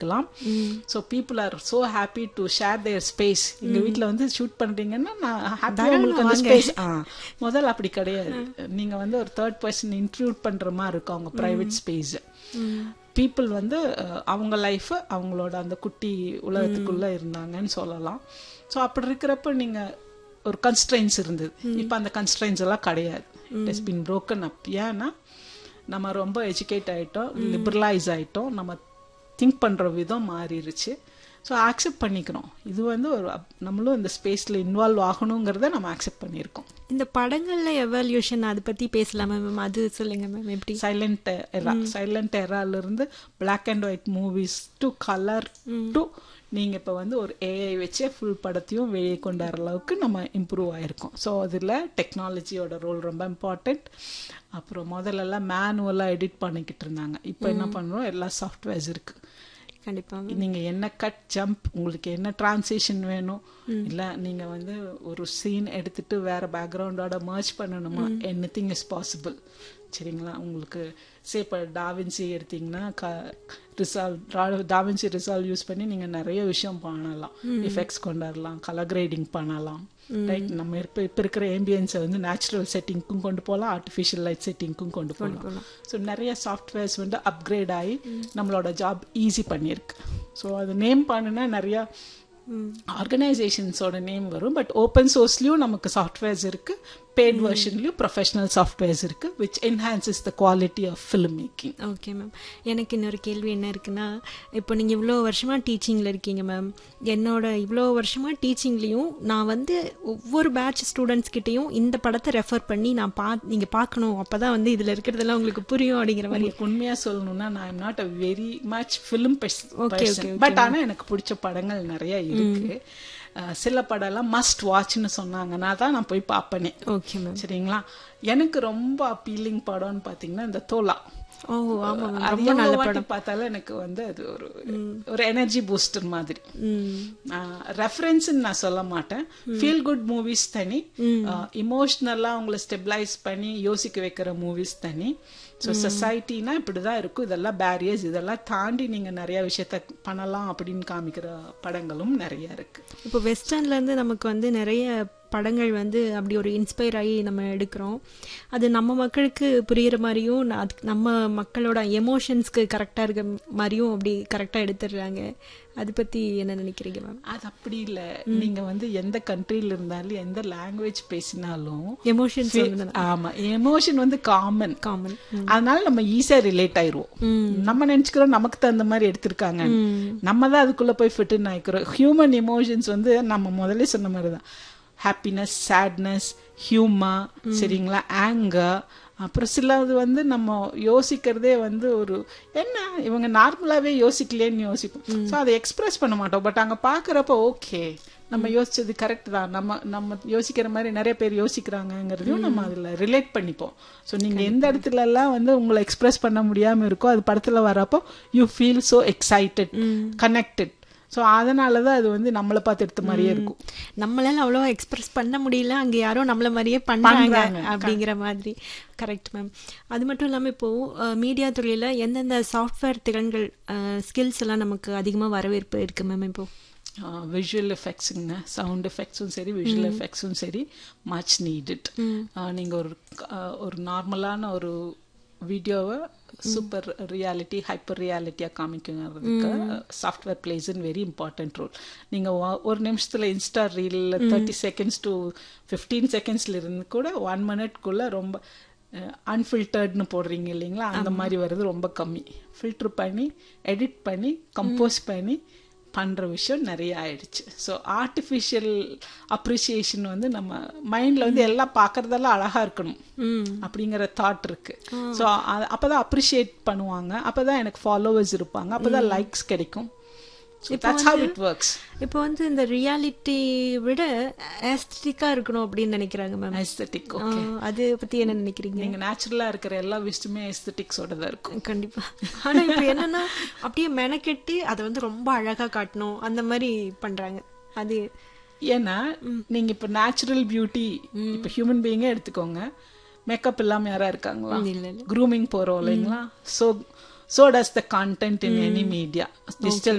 சொல்லலாம் so people are so happy to share their space எங்க வீட்ல வந்து ஷூட் பண்றீங்கன்னா நான் ஹாப்பியாக உங்களுக்கு அந்த ஸ்பேஸ் ஆ முதல்ல அப்படி கிடையாது நீங்க வந்து ஒரு தேர்ட் பர்சன் இன்க்ளூட் பண்ற மாதிரி இருக்கும் அவங்க ப்ரைவேட் ஸ்பேஸ் பீப்புள் வந்து அஹ், அவங்க லைஃப் அவங்களோட அந்த குட்டி உலகத்துக்குள்ள இருந்தாங்கன்னு சொல்லலாம் ஸோ அப்படி இருக்கிறப்ப நீங்க ஒரு கன்ஸ்ட்ரைன்ஸ் இருந்தது இப்போ அந்த கன்ஸ்ட்ரைன்ஸ் எல்லாம் கிடையாது it has been broken up ஏன்னா நம்ம ரொம்ப எஜுகேட் ஆயிட்டோம் லிபரலைஸ் ஆயிட்டோம் நம்ம திங்க் பண்ற விதம் மாறிடுச்சு ஸோ அக்செப்ட் பண்ணிக்கிறோம் இது வந்து ஒரு அப்- நம்மளும் இந்த ஸ்பேஸ்ல இன்வால்வ் ஆகணுங்கிறத நம்ம அக்செப்ட் பண்ணியிருக்கோம் இந்த படங்கள்ல எவால்யூஷன் அதை பத்தி பேசலாமா மேம் அது சொல்லுங்க மேம் எப்படி சைலண்ட் எரா சைலண்ட் எரால இருந்து black and white movies to colour to நீங்க இப்ப வந்து ஒரு ஏஐ வச்சே ஃபுல் படத்தையும் வெளியே கொண்டு வர அளவுக்கு நம்ம இம்ப்ரூவ் ஆயிருக்கோம் ஸோ அதுல டெக்னாலஜியோட ரோல் ரொம்ப இம்பார்ட்டன்ட் அப்புறம் முதல்ல எல்லாம் மேனுவலாக எடிட் பண்ணிக்கிட்டு இருந்தாங்க இப்போ என்ன பண்றோம் எல்லா சாஃப்ட்வேர்ஸ் இருக்கு கண்டிப்பா நீங்க என்ன கட் ஜம்ப் உங்களுக்கு என்ன டிரான்சிஷன் வேணும் இல்ல நீங்க வந்து ஒரு சீன் எடுத்துட்டு வேற பேக்ரவுண்டோட மர்ஜ் பண்ணணுமா எனி திங் இஸ் பாசிபிள் சரிங்களா உங்களுக்கு சே இப்போ டாவின்சி எடுத்தீங்கன்னா க ரிசால்வ் டாவின்சி ரிசால்வ் யூஸ் பண்ணி நீங்க நிறைய விஷயம் பண்ணலாம் எஃபெக்ட்ஸ் கொண்டு வரலாம் கலர் கிரேடிங் பண்ணலாம் ரைட் நம்ம இப்போ இப்போ இருக்கிற ஏம்பியன்ஸை வந்து நேச்சுரல் செட்டிங்க்கும் கொண்டு போகலாம் ஆர்டிஃபிஷியல் லைட் செட்டிங்க்கும் கொண்டு போகலாம் ஸோ நிறைய சாஃப்ட்வேர்ஸ் வந்து அப்கிரேட் ஆகி நம்மளோட ஜாப் ஈஸி பண்ணியிருக்கு ஸோ அது நேம் பண்ணுனா நிறையா ஆர்கனைசேஷன்ஸோட நேம் வரும் பட் ஓப்பன் சோர்ஸ்லயும் நமக்கு சாஃப்ட்வேர்ஸ் இருக்கு பெய்ட் வெர்ஷன்லயும் ப்ரொஃபஷனல் சாஃப்ட்வேர்ஸ் இருக்கு which enhances the quality of film making okay ma'am எனக்கு இன்னொரு கேள்வி என்ன இருக்குன்னா இப்போ நீங்கள் இவ்வளோ வருஷமாக டீச்சிங்கில் இருக்கீங்க மேம் என்னோட இவ்வளோ வருஷமாக டீச்சிங்லேயும் நான் வந்து ஒவ்வொரு பேட்ச் ஸ்டூடெண்ட்ஸ் கிட்டேயும் இந்த படத்தை ரெஃபர் பண்ணி நான் பா நீங்கள் பார்க்கணும் அப்போ தான் வந்து இதில் இருக்கிறதெல்லாம் உங்களுக்கு புரியும் அப்படிங்கிற மாதிரி உங்களுக்கு உண்மையா சொல்லணும்னா நான் I'm not a very much film Okay, okay, but ஆனா எனக்கு பிடிச்ச படங்கள் நிறைய இருக்கு அஹ் சில படம் எல்லாம் மஸ்ட் வாட்ச்னு சொன்னாங்கன்னா தான் நான் போய் பார்ப்பனே ஓகே மேம் சரிங்களா எனக்கு ரொம்ப அப்பீலிங் படம்னு பாத்தீங்கன்னா இந்த தோலா ஓ ஆமாம் மேம் அது எவ்வளவு வாட்டி பார்த்தாலும் எனக்கு வந்து அது ஒரு ஒரு எனர்ஜி பூஸ்டர் மாதிரி ரெஃபரன்ஸ் நான் சொல்ல மாட்டேன் ஃபீல் குட் மூவிஸ் தனி இமோஷனலா உங்களை ஸ்டெபிளைஸ் பண்ணி யோசிக்க வைக்கிற மூவிஸ் தனி ஸோ சொசைட்டினா இப்படிதான் இருக்கும் இதெல்லாம் பேரியர்ஸ் இதெல்லாம் தாண்டி நீங்க நிறைய விஷயத்த பண்ணலாம் அப்படின்னு காமிக்கிற படங்களும் நிறைய இருக்கு இப்போ வெஸ்டர்ன்லேருந்து நமக்கு வந்து நிறைய படங்கள் வந்து அப்படி ஒரு இன்ஸ்பயர் ஆகி நம்ம எடுக்கிறோம் அது நம்ம மக்களுக்கு புரியுற மாதிரியும் ந- அதுக்கு நம்ம மக்களோட எமோஷன்ஸ்க்கு கரெக்டாக இருக்க மாதிரியும் அப்படி கரெக்டாக எடுத்துடுறாங்க அதை பற்றி என்ன நினைக்கிறீங்க மேம் அது அப்படி இல்ல நீங்க வந்து எந்த கண்ட்ரில இருந்தாலும் எந்த லாங்குவேஜ் பேசினாலும் எமோஷன்ஸ் ஆமா எமோஷன் வந்து காமன் காமன் அதனால நம்ம ஈஸியா ரிலேட் ஆயிருவோம் நம்ம நினைச்சுக்கிறோம் நமக்கு தகுந்த மாதிரி எடுத்திருக்காங்க நம்ம தான் அதுக்குள்ள போய் ஃபிட்டுன்னு ஆயிக்கிறோம் ஹியூமன் எமோஷன்ஸ் வந்து நம்ம முதல்ல சொன்ன மாதிரி தான் ஹாப்பினஸ் சேட்னஸ் ஹியூமர் சரிங்களா ஆங்கர் அப்புறம் சிலது வந்து நம்ம யோசிக்கிறதே வந்து ஒரு என்ன இவங்க நார்மலாவே யோசிக்கலேன்னு யோசிப்போம் ஸோ அதை எக்ஸ்பிரஸ் பண்ண மாட்டோம் பட் அங்க பாக்குறப்ப ஓகே நம்ம யோசிச்சது கரெக்ட் தான் நம்ம நம்ம யோசிக்கிற மாதிரி நிறைய பேர் யோசிக்கிறாங்கங்கிறதையும் நம்ம அதுல ரிலேட் பண்ணிப்போம் ஸோ நீங்க எந்த இடத்துல எல்லாம் வந்து உங்களை எக்ஸ்பிரஸ் பண்ண முடியாம இருக்கோ அது படத்துல வரப்போ you feel so excited connected so அதனால தான் அது வந்து நம்மளை பார்த்து எடுத்த மாதிரியே இருக்கும் நம்மளால அவ்வளோ எக்ஸ்பிரஸ் பண்ண முடியல அங்க யாரோ நம்மள மாதிரியே பண்றாங்க பண்றாங்க. அப்படிங்கிற மாதிரி கரெக்ட் மேம் அது மட்டும் இல்லாம இப்போ மீடியா துறையில எந்தெந்த சாஃப்ட்வேர் திறன்கள் ஸ்கில்ஸ் எல்லாம் நமக்கு அதிகமா வரவேற்பு இருக்கு மேம் இப்போ விஷுவல் எஃபெக்ட்ஸுங்க சவுண்ட் எஃபெக்ட்ஸும் சரி விஷுவல் எஃபெக்ட்ஸும் சரி மச் நீடட் நீங்க ஒரு அஹ், ஒரு நார்மலான ஒரு வீடியோவை சூப்பர் ரியாலிட்டி ஹைப்பர் ரியாலிட்டியாக காமிக்குங்கிறதுக்கு software plays in very important role நீங்கள் ஒரு நிமிஷத்தில் இன்ஸ்டா ரீலில் தேர்ட்டி செகண்ட்ஸ் டு ஃபிஃப்டீன் செகண்ட்ஸ்ல இருந்து கூட ஒன் மினிட்குள்ளே ரொம்ப அன்ஃபில்டர்ட்னு போடுறீங்க இல்லைங்களா அந்த மாதிரி வர்றது ரொம்ப கம்மி ஃபில்டர் பண்ணி எடிட் பண்ணி கம்போஸ் பண்ணி பண்ற விஷயம் நிறைய ஆயிடுச்சு ஸோ ஆர்டிஃபிஷியல் அப்ரிசியேஷன் வந்து நம்ம மைண்ட்ல வந்து எல்லாம் பார்க்கறதெல்லாம் அழகா இருக்கணும் அப்படிங்கிற தாட் இருக்கு ஸோ அப்பதான் அப்ரிஷியேட் பண்ணுவாங்க அப்பதான் எனக்கு ஃபாலோவர்ஸ் இருப்பாங்க அப்பதான் லைக்ஸ் கிடைக்கும் தட்ஸ் ஹவ் இட் ஒர்க்ஸ் இப்போ வந்து இந்த ரியாலிட்டி விட ஆஸ்தட்டிக்கா இருக்கணும் அப்படின்னு நினைக்கிறாங்க மேம் ஐஸ்தட்டிக் அது பத்தி என்ன நினைக்கிறீங்க நீங்க நேச்சுரலா இருக்கிற எல்லா விஷயமே எஸ்தட்டிக்ஸோட தான் இருக்கும் கண்டிப்பா ஆனா இப்போ என்னன்னா அப்படியே மெனக்கெட்டு அதை வந்து ரொம்ப அழகா காட்டணும் அந்த மாதிரி பண்றாங்க அது ஏன்னா நீங்க இப்ப நேச்சுரல் பியூட்டி இப்ப ஹியூமன் பீயிங்கே எடுத்துக்கோங்க மேக்கப் இல்லாம யாரா இருக்காங்களா இல்ல, இல்ல. க்ரூமிங் போறோம் இல்லைங்களா so so does the content in any media digital